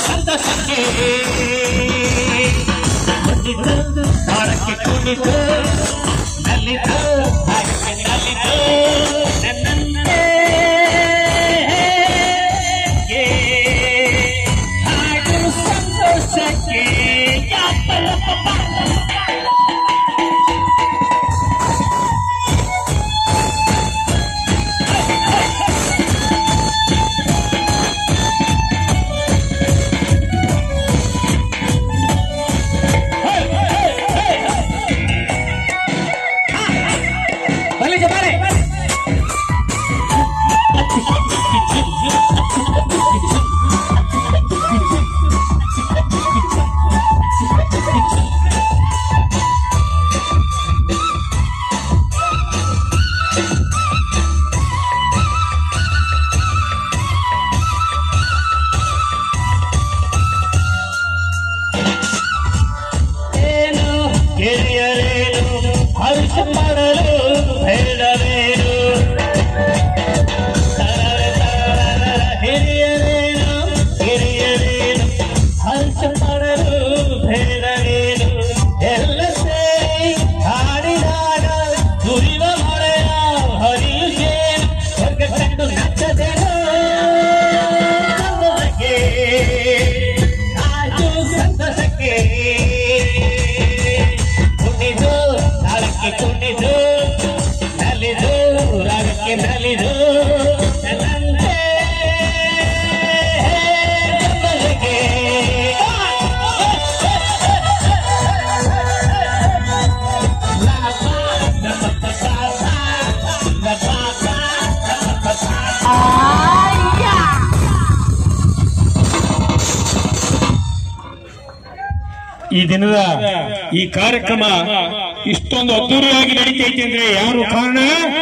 ಸಂತಸಕ್ಕೆ ಕುಣಿದು ತಾಳಕ್ಕೆ ಕುಣಿದು ನಲಿದು ಹಾಗೆ ನಲಿದು ನನ್ನನ್ನೇ ಹಾಡು ಸಂತೋಷಕ್ಕೆ ಯಾಪಲಪ ಬಲಿಗೆ ಬಾರೆ ಏನು ಗೆಳೆಯರೇನು ಹರ್ಷ ಮಾಡಲು ಹೇಳಲೇನು ಹಿರಿಯರೇನು ಹಿರಿಯರೇನು ಹರ್ಷ ಮಾಡಲು ಹೇಳಲೇನು ಎಲ್ಲ ಸೇರಿ ಹಾಡಿದಾಗ ಸುರಿವ ಮಳೆಯ ಹರಿಯು ಸೇರು ಸ್ವರ್ಗ ಕಂಡು ನಚ್ಚದೇನೋ ನಮಗೆ ಕಾಜು ಸಂತಸಕ್ಕೆ ಕುಣಿದು ತಾಳಕ್ಕೆ ಕುಣಿದು ನಲಿದು ರಾಗಕ್ಕೆ ನಲಿದು ನನ್ನಂತೆ ನಮಗೆ ಈ ದಿನದ ಈ ಕಾರ್ಯಕ್ರಮ ಇಷ್ಟೊಂದು ಅದ್ದೂರಿಯಾಗಿ ನಡೀತೈತೆ ಅಂದ್ರೆ ಯಾರು ಕಾರಣ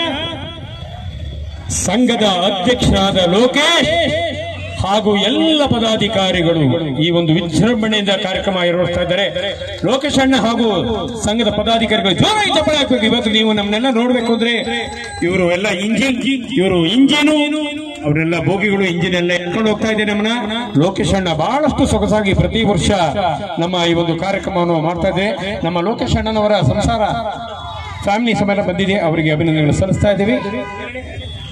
ಸಂಘದ ಅಧ್ಯಕ್ಷರಾದ ಲೋಕೇಶ್ ಹಾಗೂ ಎಲ್ಲ ಪದಾಧಿಕಾರಿಗಳು ಈ ಒಂದು ವಿಜೃಂಭಣೆಯಿಂದ ಕಾರ್ಯಕ್ರಮ ನಿರ್ವಹಿಸ್ತಾ ಇದ್ದಾರೆ ಲೋಕೇಶ್ ಅಣ್ಣ ಹಾಗೂ ಸಂಘದ ಪದಾಧಿಕಾರಿಗಳು ಜೋರಾಗಿ ಚಪ್ಪಳೆ ಹಾಕ್ಬೇಕು ಇವತ್ತು ನೀವು ನಮ್ಮನ್ನೆಲ್ಲ ನೋಡ್ಬೇಕು ಅಂದ್ರೆ ಇವರು ಎಲ್ಲ ಇಂಜಿನ್ ಇವರು ಇಂಜಿನು ಅವರೆಲ್ಲ ಬೋಗಿಗಳು ಇಂಜಿನ್ ಎಲ್ಲ ಎತ್ಕೊಂಡು ಹೋಗ್ತಾ ಇದೆ ನಮ್ಮನ್ನ ಲೋಕೇಶ್ ಅಣ್ಣ ಬಹಳಷ್ಟು ಸೊಗಸಾಗಿ ಪ್ರತಿ ವರ್ಷ ನಮ್ಮ ಈ ಒಂದು ಕಾರ್ಯಕ್ರಮವನ್ನು ಮಾಡ್ತಾ ಇದೆ ನಮ್ಮ ಲೋಕೇಶ್ ಅಣ್ಣನವರ ಸಂಸಾರ ಫ್ಯಾಮಿಲಿ ಸಮೇತ ಬಂದಿದೆ ಅವರಿಗೆ ಅಭಿನಂದನೆಗಳು ಸಲ್ಲಿಸ್ತಾ ಇದ್ದೀವಿ